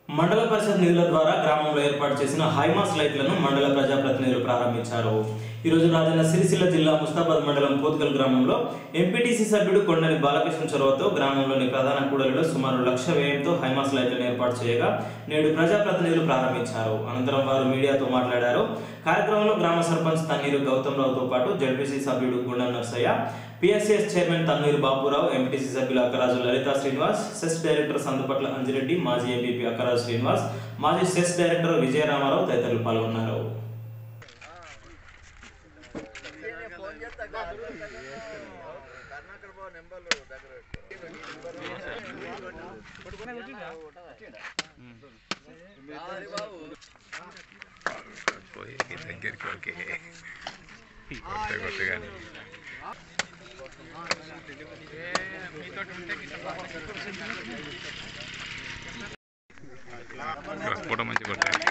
మండల పరిషత్ నిధుల ద్వారా గ్రామంలో ఏర్పాటు చేసిన హైమాస్ లైట్లను మండల ప్రజాప్రతినిధులు ప్రారంభించారు ఈ రోజు రాజన్న సిరిసిల్ల జిల్లా ముస్తాబాద్ మండలం పోత్కల్ గ్రామంలో ఎంపీటీసీ సభ్యుడు కొండని బాలకృష్ణ చొరవతో గ్రామంలోని ప్రధాన కూడలిలో సుమారు లక్ష వ్యయంతో హైమాస్ లైట్లను ఏర్పాటు చేయగా నేడు ప్రజాప్రతినిధులు ప్రారంభించారు అనంతరం వారు మీడియాతో మాట్లాడారు కార్యక్రమంలో గ్రామ సర్పంచ్ తన్నీరు గౌతమ్ రావుతో పాటు జడ్పీసీ సభ్యుడు Gundam Narsaiah PSCS chairman Tanniru Baburao MPTC సభ్యులు అక్కరాజు లలితా శ్రీనివాస్ సెస్ డైరెక్టర్ సందుపట్ల అంజిరెడ్డి మాజీ ఎంపీపీ అక్కరాజు శ్రీనివాస్ మాజీ సెస్ డైరెక్టర్ విజయరామారావు తదితరులు పాల్గొన్నారు పోయి దగ్గరికి ఓకే కొత్త కొత్తగానే ఫోటో మంచి కొట్టాయి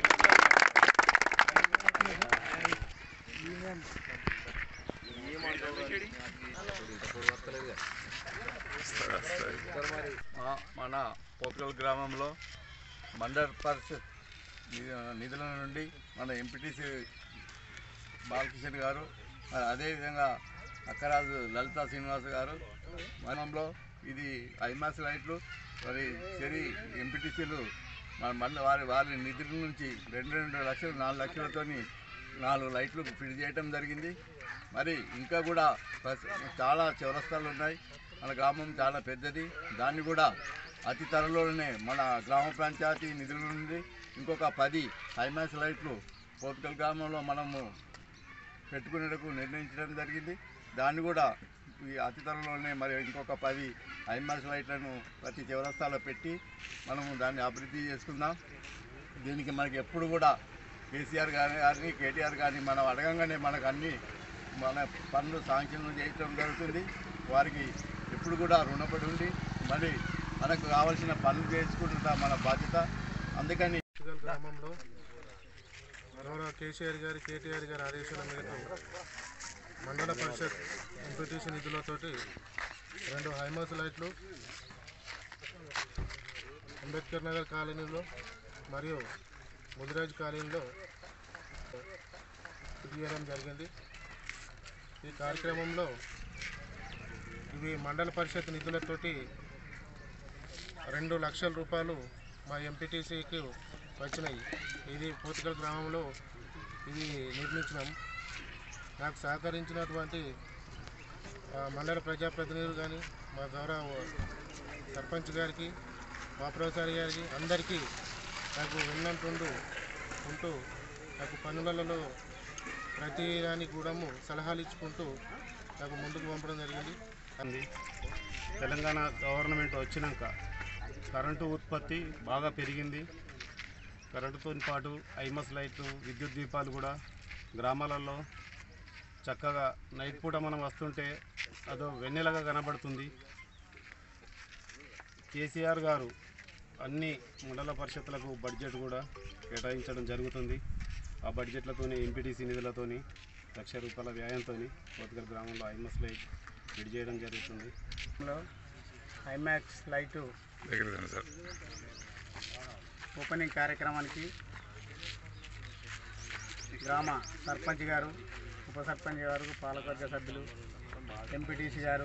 మా- మన పోతుగల్ గ్రామంలో మండల పరిషత్ ని- నిధుల నుండి మన ఎంపీటీసీ బాలకిషన్ గారు మరి అదేవిధంగా అక్కరాజు లలితా శ్రీనివాస్ గారు మనంలో ఇది ఐమాస్ లైట్లు మరి చెరి ఎంపీటీసీలు మన మండల వారి వారి నిధుల నుంచి రెండు రెండు లక్షలు నాలుగు లక్షలతోని నాలుగు లైట్లు ఫిట్ చేయడం జరిగింది మరి ఇంకా కూడా ప్రస్- చాలా చౌరస్తాలు ఉన్నాయి మన గ్రామం చాలా పెద్దది దాన్ని కూడా అతి త్వరలోనే మన గ్రామ పంచాయతీ నిధుల నుండి ఇంకొక పది హైమాస్ లైట్లు పోతుకల్ గ్రామంలో మనము పెట్టుకునేందుకు నిర్ణయించడం జరిగింది దాన్ని కూడా ఈ అతి త్వరలోనే మరి ఇంకొక పది ఐమాస్ లైట్లను ప్రతి చౌరస్తాలో పెట్టి మనము దాన్ని అభివృద్ధి చేసుకుందాం దీనికి మనకి ఎప్పుడు కూడా కేసీఆర్ కానీ కానీ కేటీఆర్ కానీ మనం అడగంగానే మనకు అన్ని మన పనులు శాంక్షన్లు చేయటం జరుగుతుంది వారికి ఎప్పుడు కూడా రుణపడి ఉండి మరి మనకు కావాల్సిన పనులు చేసుకుంటున్న మన బాధ్యత అందుకని పుట్టుగల్ గ్రామంలో గౌరవ కేసీఆర్ గారి కేటీఆర్ గారి ఆదేశాల మేరకు మండల పరిషత్ ఎంపీటీసీ నిధులతోటి రెండు హైమాస్ లైట్లు అంబేద్కర్ నగర్ కాలనీలో మరియు ముదిరాజ్ కాలనీలో తీయడం జరిగింది ఈ కార్యక్రమంలో ఇవి మండల పరిషత్ నిధులతోటి రెండు లక్షల రూపాయలు మా ఎంపీటీసీకి వచ్చినాయి ఇది పోతుగల్ గ్రామంలో ఇది నిర్మించినాం నాకు సహకరించినటువంటి ఆ, మండల ప్రజాప్రతినిధులు కానీ మా గౌరవ సర్పంచ్ గారికి బాపురావుసారి గారికి అందరికీ నాకు వెన్నంటుండు ఉంటూ నాకు పనులలో ప్రతి దానికి కూడా సలహాలు ఇచ్చుకుంటూ నాకు ముందుకు పంపడం జరిగింది ఉంది తెలంగాణ గవర్నమెంట్ వచ్చినాక కరెంటు ఉత్పత్తి బాగా పెరిగింది కరెంటుతో పాటు ఐమస్ లైట్లు విద్యుత్ దీపాలు కూడా గ్రామాలలో చక్కగా నైట్ పూట మనం వస్తుంటే అదో వెన్నెలగా కనబడుతుంది కేసీఆర్ గారు అన్ని మండల పరిషత్లకు బడ్జెట్ కూడా కేటాయించడం జరుగుతుంది ఆ బడ్జెట్లతోని ఎంపీటీసీ నిధులతోని లక్ష రూపాయల వ్యయంతో కోతగల్ గ్రామంలో ఐమస్ లైట్ విడి చేయడం జరుగుతుంది ఐమాక్స్ లైటు దగ్గర సార్ ఓపెనింగ్ కార్యక్రమానికి గ్రామ సర్పంచ్ గారు ఉప సర్పంచ్ గారు పాలకవర్గ సభ్యులు ఎంపీటీసీ గారు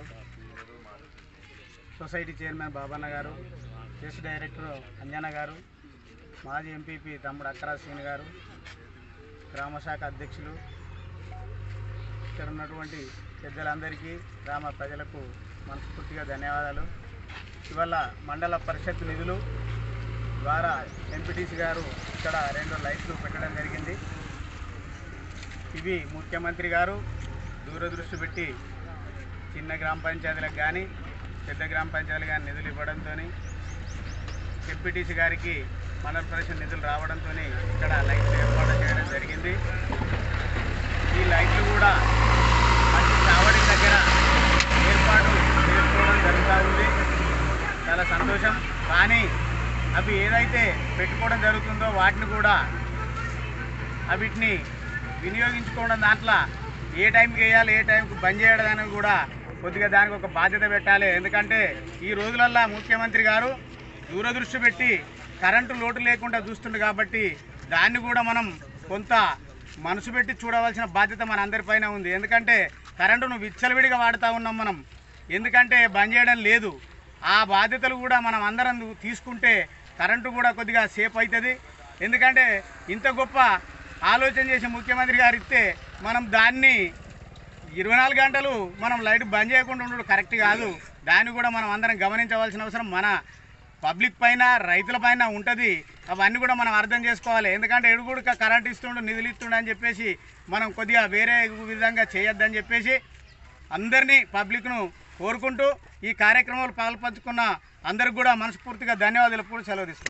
సొసైటీ చైర్మన్ బాబన్న గారు చెస్ డైరెక్టర్ అంజన గారు మాజీ ఎంపీపీ తమ్ముడు అక్కరా శ్రీని గారు గ్రామ శాఖ అధ్యక్షులు ఇక్కడ ఉన్నటువంటి పెద్దలందరికీ గ్రామ ప్రజలకు మనస్ఫూర్తిగా ధన్యవాదాలు ఇవాళ మండల పరిషత్ నిధులు ద్వారా ఎంపీటీసీ గారు ఇక్కడ రెండు లైట్లు పెట్టడం జరిగింది ఇవి ముఖ్యమంత్రి గారు దూరదృష్టి పెట్టి చిన్న గ్రామ పంచాయతీలకు కానీ పెద్ద గ్రామ పంచాయతీలు కానీ నిధులు ఇవ్వడంతో ఎంపీటీసీ గారికి మండల పరిషత్ నిధులు రావడంతో ఇక్కడ లైట్లు ఏర్పాటు చేయడం జరిగింది ఈ లైట్లు కూడా మంచి చావడి దగ్గర ఏర్పాటు చేసుకోవడం జరుగుతూ ఉంది చాలా సంతోషం కానీ అవి ఏదైతే పెట్టుకోవడం జరుగుతుందో వాటిని కూడా వీటిని వినియోగించుకోవడం దాంట్లో ఏ టైంకి వేయాలి ఏ టైంకి బంద్ చేయడం అనేది కూడా కొద్దిగా దానికి ఒక బాధ్యత పెట్టాలి ఎందుకంటే ఈ రోజులల్లో ముఖ్యమంత్రి గారు దూరదృష్టి పెట్టి కరెంటు లోటు లేకుండా చూస్తుంది కాబట్టి దాన్ని కూడా మనం కొంత మనసు పెట్టి చూడవలసిన బాధ్యత మన అందరిపైన ఉంది ఎందుకంటే కరెంటును విచ్చలవిడిగా వాడుతూ ఉన్నాం మనం ఎందుకంటే బంద్ చేయడం లేదు ఆ బాధ్యతలు కూడా మనం అందరం తీసుకుంటే కరెంటు కూడా కొద్దిగా సేఫ్ అవుతుంది ఎందుకంటే ఇంత గొప్ప ఆలోచన చేసి ముఖ్యమంత్రి గారు ఇస్తే మనం దాన్ని ఇరవై నాలుగు గంటలు మనం లైట్ బంద్ చేయకుండా ఉండడం కరెక్ట్ కాదు దాన్ని కూడా మనం అందరం గమనించవలసిన అవసరం మన పబ్లిక్ పైన రైతుల పైన ఉంటుంది అవన్నీ కూడా మనం అర్థం చేసుకోవాలి ఎందుకంటే ఎడుగుడుక కరెంట్ ఇస్తుండు నిధులు ఇస్తుండు అని చెప్పేసి మనం కొద్దిగా వేరే విధంగా చేయొద్దని చెప్పేసి అందరినీ పబ్లిక్ను కోరుకుంటూ ఈ కార్యక్రమాలు పాల్పంచుకున్న అందరికి కూడా మనస్ఫూర్తిగా ధన్యవాదాలు కూడా సెలవు తీసుకుంటాం